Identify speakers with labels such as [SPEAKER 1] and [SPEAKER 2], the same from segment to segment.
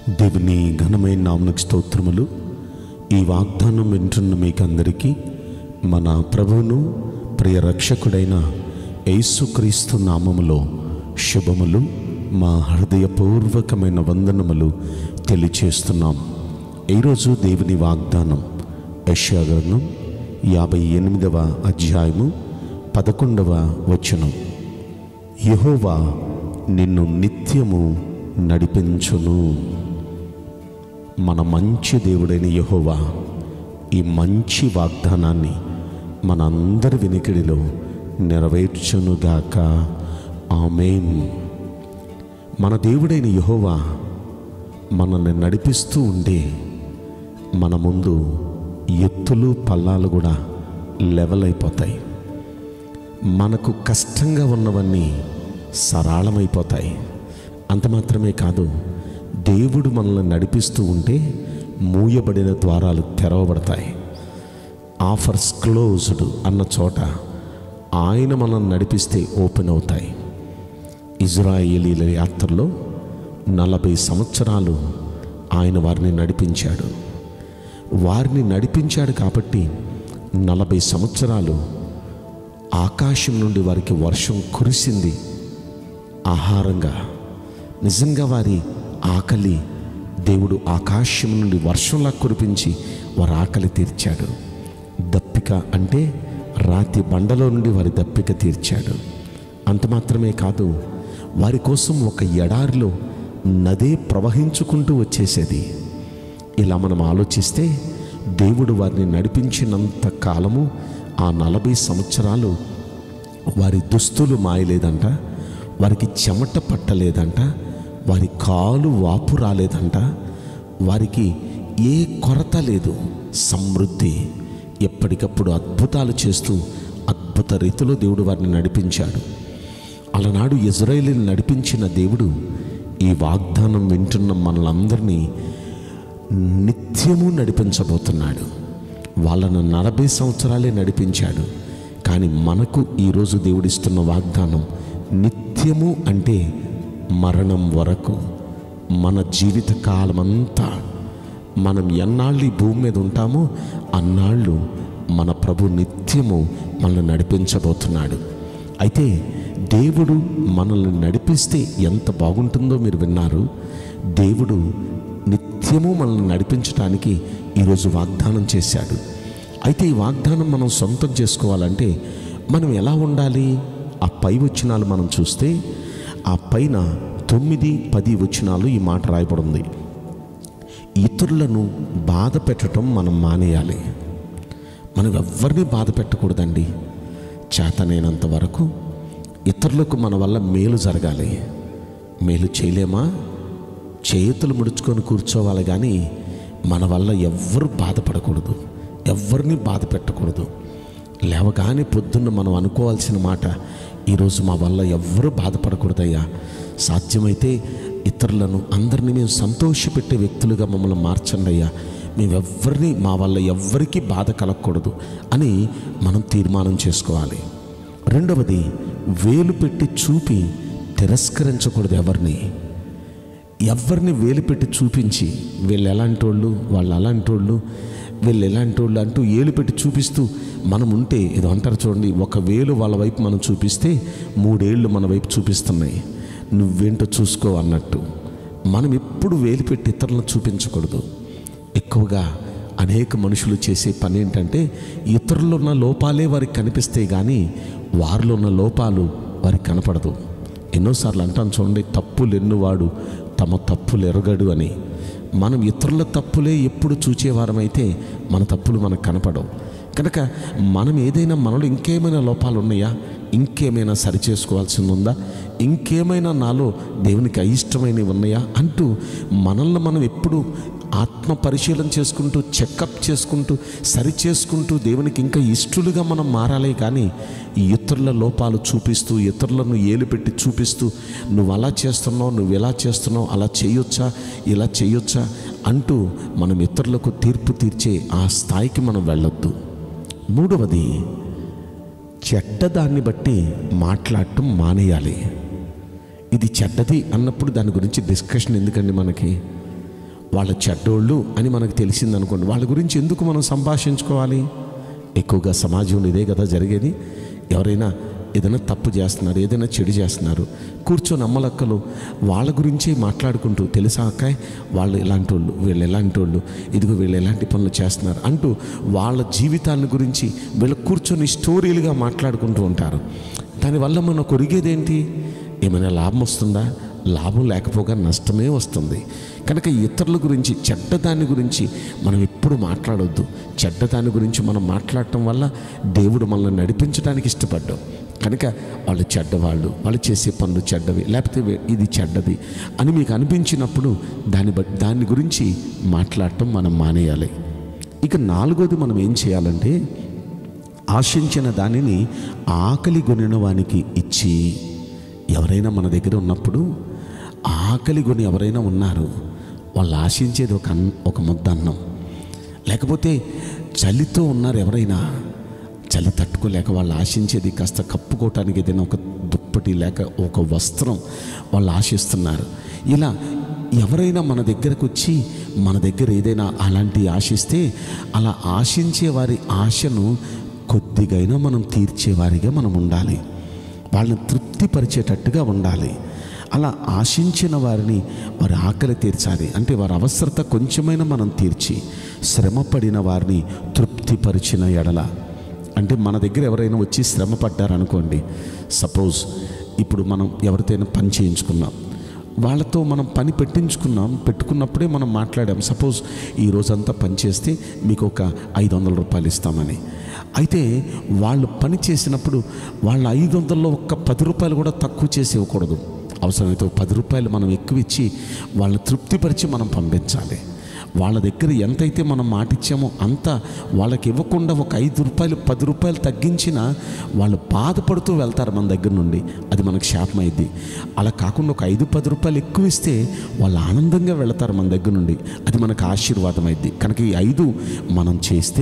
[SPEAKER 1] దేవుని ఘనమైన నామకు స్తోత్రములు ఈ వాగ్దానం వింటున్న మీకందరికీ మన ప్రభువును ప్రియ రక్షకుడైన యేసుక్రీస్తు నామములో శుభములు మా హృదయపూర్వకమైన వందనములు తెలియచేస్తున్నాం ఈరోజు దేవుని వాగ్దానం యశాగ్రంథం యాభై ఎనిమిదవ అధ్యాయము పదకొండవ వచనం యెహోవా నిన్ను నిత్యము నడిపించును మన మంచి దేవుడైన యెహోవా ఈ మంచి వాగ్దానాన్ని మనందరి వినికిడిలో నెరవేర్చునుగాక ఆమెన్ మన దేవుడైన యెహోవా మనల్ని నడిపిస్తూ ఉండే మన ముందు ఎత్తులు పల్లాలు కూడా లెవెల్ అయిపోతాయి మనకు కష్టంగా ఉన్నవన్నీ సరళమైపోతాయి అంత మాత్రమే కాదు దేవుడు మనల్ని నడిపిస్తూ ఉంటే మూయబడిన ద్వారాలు తెరవబడతాయి ఆఫర్స్ క్లోజ్డ్ అన్న చోట ఆయన మనల్ని నడిపిస్తే ఓపెన్ అవుతాయి ఇజ్రాయేలీల యాత్రలో నలభై సంవత్సరాలు ఆయన వారిని నడిపించాడు వారిని నడిపించాడు కాబట్టి నలభై సంవత్సరాలు ఆకాశం నుండి వారికి వర్షం కురిసింది ఆహారంగా నిజంగా వారి ఆకలి దేవుడు ఆకాశం నుండి వర్షంలా కురిపించి వారి ఆకలి తీర్చాడు దప్పిక అంటే రాతి బండలో నుండి వారి దప్పిక తీర్చాడు అంత మాత్రమే కాదు వారి కోసం ఒక ఎడారిలో నదే ప్రవహించుకుంటూ వచ్చేసేది ఇలా మనం ఆలోచిస్తే దేవుడు వారిని నడిపించినంత కాలము ఆ నలభై సంవత్సరాలు వారి దుస్తులు మాయలేదంట వారికి చెమట పట్టలేదంట వారి కాలు వాపు రాలేదంట వారికి ఏ కొరత లేదు సమృద్ధి ఎప్పటికప్పుడు అద్భుతాలు చేస్తూ అద్భుత రీతిలో దేవుడు వారిని నడిపించాడు అలనాడు ఇజ్రాయేలీని నడిపించిన దేవుడు ఈ వాగ్దానం వింటున్న మనలందరినీ నిత్యము నడిపించబోతున్నాడు వాళ్ళను నలభై సంవత్సరాలే నడిపించాడు కానీ మనకు ఈరోజు దేవుడిస్తున్న వాగ్దానం నిత్యము అంటే మరణం వరకు మన జీవిత కాలమంతా మనం ఎన్నాళ్ళు ఈ భూమి మీద ఉంటామో అన్నాళ్ళు మన ప్రభు నిత్యము మనల్ని నడిపించబోతున్నాడు అయితే దేవుడు మనల్ని నడిపిస్తే ఎంత బాగుంటుందో మీరు విన్నారు దేవుడు నిత్యము మనల్ని నడిపించడానికి ఈరోజు వాగ్దానం చేశాడు అయితే ఈ వాగ్దానం మనం సొంతం చేసుకోవాలంటే మనం ఎలా ఉండాలి ఆ పై వచనాలు మనం చూస్తే ఆ పైన తొమ్మిది పది వచనాలు ఈ మాట రాయబడింది ఇతరులను బాధ పెట్టడం మనం మానేయాలి మనం ఎవరిని బాధ పెట్టకూడదండి చేతనైనంత వరకు ఇతరులకు మన వల్ల మేలు జరగాలి మేలు చేయలేమా చేతులు ముడుచుకొని కూర్చోవాలి కానీ మన వల్ల ఎవ్వరు బాధపడకూడదు ఎవరిని బాధ పెట్టకూడదు లేవగానే పొద్దున్న మనం అనుకోవాల్సిన మాట ఈరోజు మా వల్ల ఎవ్వరూ బాధపడకూడదయ్యా సాధ్యమైతే ఇతరులను అందరినీ మేము సంతోషపెట్టే వ్యక్తులుగా మమ్మల్ని మార్చండి అయ్యా మేమెవ్వరిని మా వల్ల ఎవ్వరికీ బాధ కలగకూడదు అని మనం తీర్మానం చేసుకోవాలి రెండవది వేలు పెట్టి చూపి తిరస్కరించకూడదు ఎవరిని ఎవరిని వేలు పెట్టి చూపించి వీళ్ళు ఎలాంటి వాళ్ళు వాళ్ళు అలాంటి వాళ్ళు వీళ్ళు ఎలాంటి వాళ్ళు అంటూ ఏలు పెట్టి చూపిస్తూ మనం ఉంటే ఏదో అంటారు చూడండి ఒక వేలు వాళ్ళ వైపు మనం చూపిస్తే మూడేళ్ళు మన వైపు చూపిస్తున్నాయి నువ్వేంటో చూసుకో అన్నట్టు మనం ఎప్పుడు వేలు పెట్టి ఇతరులను చూపించకూడదు ఎక్కువగా అనేక మనుషులు చేసే పని ఏంటంటే ఇతరుల్లో ఉన్న లోపాలే వారికి కనిపిస్తాయి కానీ వారిలో ఉన్న లోపాలు వారికి కనపడదు ఎన్నోసార్లు అంటాను చూడండి తప్పులు ఎన్నువాడు తమ తప్పులు ఎరగడు అని మనం ఇతరుల తప్పులే ఎప్పుడు చూచేవారమైతే మన తప్పులు మనకు కనపడవు కనుక మనం ఏదైనా మనలో ఇంకేమైనా లోపాలు ఉన్నాయా ఇంకేమైనా సరి చేసుకోవాల్సింది ఉందా ఇంకేమైనా నాలో దేవునికి అయిష్టమైనవి ఉన్నాయా అంటూ మనల్ని మనం ఎప్పుడు ఆత్మ పరిశీలన చేసుకుంటూ చెకప్ చేసుకుంటూ సరి చేసుకుంటూ దేవునికి ఇంకా ఇష్టలుగా మనం మారాలి కానీ ఈ ఇతరుల లోపాలు చూపిస్తూ ఇతరులను ఏలుపెట్టి చూపిస్తూ నువ్వు అలా చేస్తున్నావు నువ్వు ఇలా చేస్తున్నావు అలా చేయొచ్చా ఇలా చేయొచ్చా అంటూ మనం ఇతరులకు తీర్పు తీర్చే ఆ స్థాయికి మనం వెళ్ళొద్దు మూడవది చెడ్డదాన్ని బట్టి మాట్లాడటం మానేయాలి ఇది చెడ్డది అన్నప్పుడు దాని గురించి డిస్కషన్ ఎందుకండి మనకి వాళ్ళ చెడ్డోళ్ళు అని మనకు తెలిసింది అనుకోండి వాళ్ళ గురించి ఎందుకు మనం సంభాషించుకోవాలి ఎక్కువగా సమాజంలో ఇదే కదా జరిగేది ఎవరైనా ఏదైనా తప్పు చేస్తున్నారు ఏదైనా చెడు చేస్తున్నారు కూర్చొని అమ్మలక్కలు వాళ్ళ గురించి మాట్లాడుకుంటూ తెలుసా అక్కాయ్ వాళ్ళు ఇలాంటి వాళ్ళు వీళ్ళు ఎలాంటి వాళ్ళు ఇదిగో వీళ్ళు ఎలాంటి పనులు చేస్తున్నారు అంటూ వాళ్ళ జీవితాల గురించి వీళ్ళు కూర్చొని స్టోరీలుగా మాట్లాడుకుంటూ ఉంటారు దానివల్ల మనకు ఒరిగేదేంటి ఏమైనా లాభం వస్తుందా లాభం లేకపోగా నష్టమే వస్తుంది కనుక ఇతరుల గురించి చెడ్డదాని గురించి మనం ఎప్పుడు మాట్లాడొద్దు చెడ్డదాని గురించి మనం మాట్లాడటం వల్ల దేవుడు మనల్ని నడిపించడానికి ఇష్టపడ్డాం కనుక వాళ్ళు చెడ్డవాళ్ళు వాళ్ళు చేసే పనులు చెడ్డవి లేకపోతే వే- ఇది చెడ్డది అని మీకు అనిపించినప్పుడు దాన్ని బట్టి దాని గురించి మాట్లాడటం మనం మానేయాలి ఇక నాలుగోది మనం ఏం చేయాలంటే ఆశించిన దానిని ఆకలి కొనిన వానికి ఇచ్చి ఎవరైనా మన దగ్గర ఉన్నప్పుడు ఆకలి కొని ఎవరైనా ఉన్నారు వాళ్ళు ఆశించేది ఒక అన్ ఒక ముద్ద అన్నం లేకపోతే చలితో ఉన్నారు ఎవరైనా చలి తట్టుకోలేక వాళ్ళు ఆశించేది కాస్త కప్పుకోవటానికి ఏదైనా ఒక దుప్పటి లేక ఒక వస్త్రం వాళ్ళు ఆశిస్తున్నారు ఇలా ఎవరైనా మన దగ్గరకు వచ్చి మన దగ్గర ఏదైనా అలాంటి ఆశిస్తే అలా ఆశించే వారి ఆశను కొద్దిగైనా మనం తీర్చేవారిగా మనం ఉండాలి వాళ్ళని తృప్తిపరిచేటట్టుగా ఉండాలి అలా ఆశించిన వారిని వారి ఆకలి తీర్చాలి అంటే వారి అవసరత కొంచెమైనా మనం తీర్చి శ్రమపడిన వారిని తృప్తిపరిచిన ఎడల అంటే మన దగ్గర ఎవరైనా వచ్చి శ్రమ పడ్డారనుకోండి సపోజ్ ఇప్పుడు మనం ఎవరితోనైనా పని చేయించుకున్నాం వాళ్ళతో మనం పని పెట్టించుకున్నాం పెట్టుకున్నప్పుడే మనం మాట్లాడాం సపోజ్ ఈ రోజంతా పని చేస్తే మీకు ఒక ఐదు వందల రూపాయలు ఇస్తామని అయితే వాళ్ళు పని చేసినప్పుడు వాళ్ళ ఐదు వందల్లో ఒక్క పది రూపాయలు కూడా తక్కువ చేసి ఇవ్వకూడదు అవసరమైతే ఒక పది రూపాయలు మనం ఎక్కువ ఇచ్చి వాళ్ళని తృప్తిపరిచి మనం పంపించాలి వాళ్ళ దగ్గర ఎంతైతే మనం మాట ఇచ్చామో అంత వాళ్ళకి ఇవ్వకుండా ఒక ఐదు రూపాయలు పది రూపాయలు తగ్గించినా వాళ్ళు బాధపడుతూ వెళ్తారు మన దగ్గర నుండి అది మనకు శాపం అయింది అలా కాకుండా ఒక ఐదు పది రూపాయలు ఎక్కువ ఇస్తే వాళ్ళు ఆనందంగా వెళతారు మన దగ్గర నుండి అది మనకు ఆశీర్వాదం అయింది కనుక ఈ ఐదు మనం చేస్తే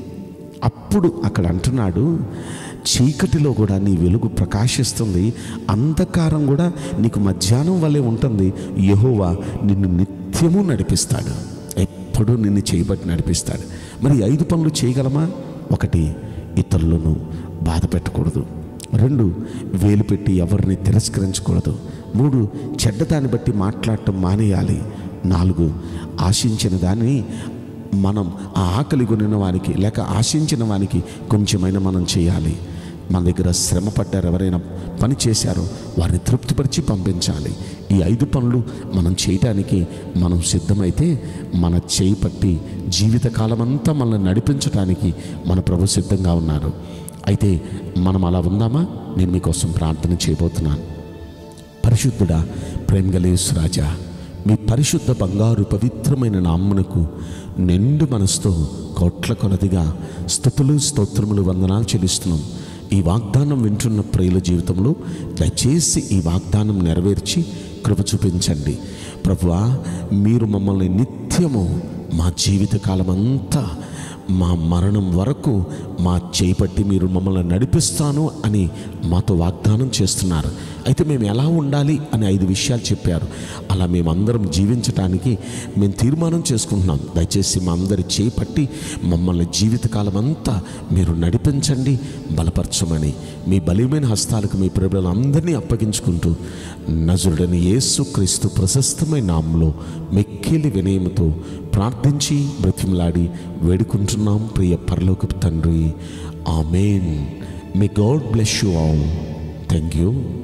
[SPEAKER 1] అప్పుడు అక్కడ అంటున్నాడు చీకటిలో కూడా నీ వెలుగు ప్రకాశిస్తుంది అంధకారం కూడా నీకు మధ్యాహ్నం వల్లే ఉంటుంది యెహోవా నిన్ను నిత్యము నడిపిస్తాడు ఎప్పుడూ నిన్ను చేయబట్టి నడిపిస్తాడు మరి ఈ ఐదు పనులు చేయగలమా ఒకటి ఇతరులను బాధ పెట్టకూడదు రెండు వేలు పెట్టి ఎవరిని తిరస్కరించకూడదు మూడు చెడ్డదాన్ని బట్టి మాట్లాడటం మానేయాలి నాలుగు ఆశించిన దాన్ని మనం ఆ ఆకలి కొనిన వానికి లేక ఆశించిన వానికి కొంచెమైనా మనం చేయాలి మన దగ్గర శ్రమ పడ్డారు ఎవరైనా పని చేశారో వారిని తృప్తిపరిచి పంపించాలి ఈ ఐదు పనులు మనం చేయటానికి మనం సిద్ధమైతే మన చేయి పట్టి జీవితకాలం అంతా మనల్ని నడిపించడానికి మన ప్రభు సిద్ధంగా ఉన్నారు అయితే మనం అలా ఉందామా నేను మీకోసం ప్రార్థన చేయబోతున్నాను పరిశుద్ధుడా ప్రేమగలేసు రాజా మీ పరిశుద్ధ బంగారు పవిత్రమైన నామ్మునకు నిండు మనసుతో కోట్ల కొలదిగా స్థుతులు స్తోత్రములు వందనాలు చెల్లిస్తున్నాం ఈ వాగ్దానం వింటున్న ప్రియుల జీవితంలో దయచేసి ఈ వాగ్దానం నెరవేర్చి కృప చూపించండి ప్రభువా మీరు మమ్మల్ని నిత్యము మా జీవితకాలం అంతా మా మరణం వరకు మా చేపట్టి మీరు మమ్మల్ని నడిపిస్తాను అని మాతో వాగ్దానం చేస్తున్నారు అయితే మేము ఎలా ఉండాలి అని ఐదు విషయాలు చెప్పారు అలా మేమందరం జీవించటానికి మేము తీర్మానం చేసుకుంటున్నాం దయచేసి మా అందరి చేపట్టి మమ్మల్ని జీవితకాలం అంతా మీరు నడిపించండి బలపరచమని మీ బలీమైన హస్తాలకు మీ ప్రభులందరినీ అప్పగించుకుంటూ నజరుడని యేసు క్రీస్తు ప్రశస్తమైన నామంలో మెక్కిలి వినయముతో ప్రార్థించి బ్రతిమలాడి వేడుకుంటున్నాం ప్రియ పరలోకపు తండ్రి amen may God bless you all thank you